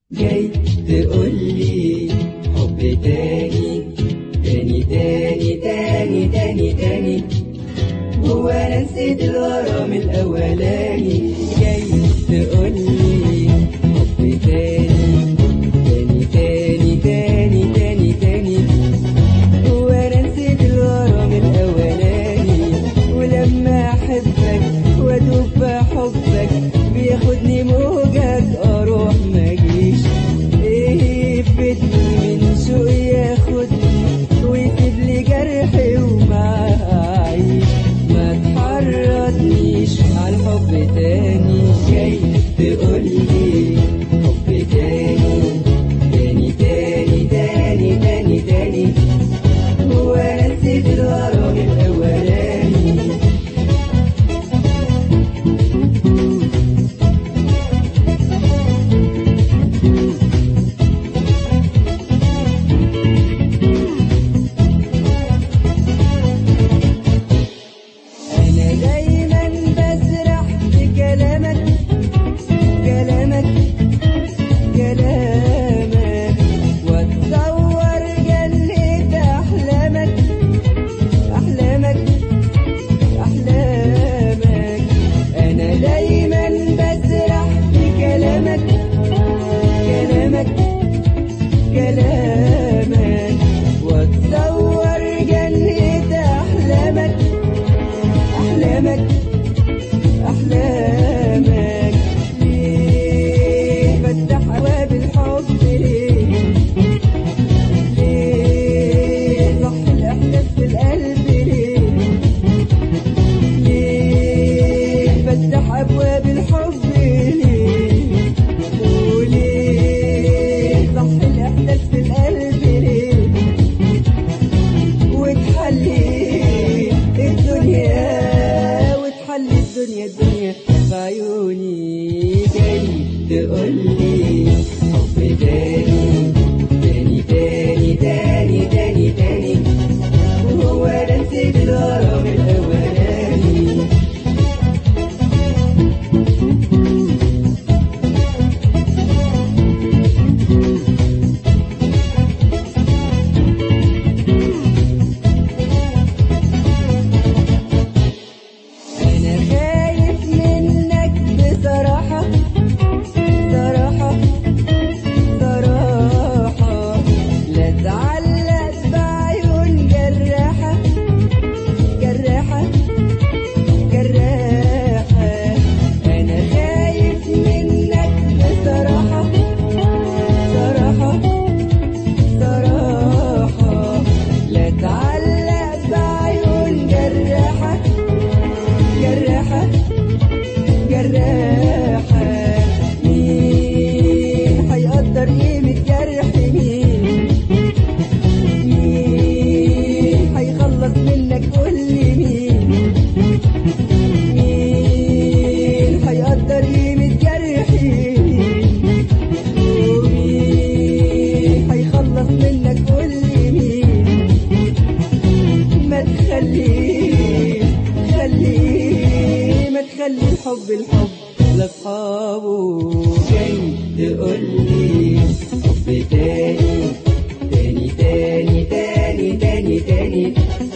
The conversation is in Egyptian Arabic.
جاي تقولي حب تاني تاني تاني تاني تاني تاني هو انا نسيت الغرام الاولاني جاي تقولي حب تاني تاني تاني تاني تاني تاني هو انا نسيت الغرام الاولاني ولما احبك وادوب في حبك بياخدني موجك اروح ما اجيش ايه يفيدني من سوء ياخدني ويسيب لي جرحي ومعاه اعيش ما تحرضنيش على الحب تاني جاي تقولي حب تاني تاني تاني تاني تاني تاني هو انا نسيت الغرام الاولاني أنا دايما بسرح في كلامك كلامك كلامك واتصور جنة أحلامك أحلامك أحلامك أنا دايما بسرح في كلامك كلامك كلامك واتصور جنة أحلامك أحلامك أحلامك ليه فتح أبواب الحب ليه ليه صح الإحساس في القلب ليه ليه فتح أبواب الحب ليه وليه صح الإحساس في القلب ليه وتحلي الدنيا وتحلي الدنيا الدنيا في عيوني جاي تقولي حب تاني تاني تاني تاني تاني تاني وهو انا نسيت الغرام الاولاني أنا خايف منك بصراحة صراحة صراحة لا تعلق بعيون جراحة جراحة جراحة أنا خايف منك بصراحة صراحة صراحة لا تعلق بعيون جراحة جراحة جراحة مين هيقدر قيمة جرح مين مين هيخلص منك قول لي مين مين هيقدر قيمة جرحي ومين هيخلص منك قول لي مين ما تخليه خليه ما تخلي الحب الحب لاصحابه جاي تقولي حب تاني تاني تاني تاني تاني تاني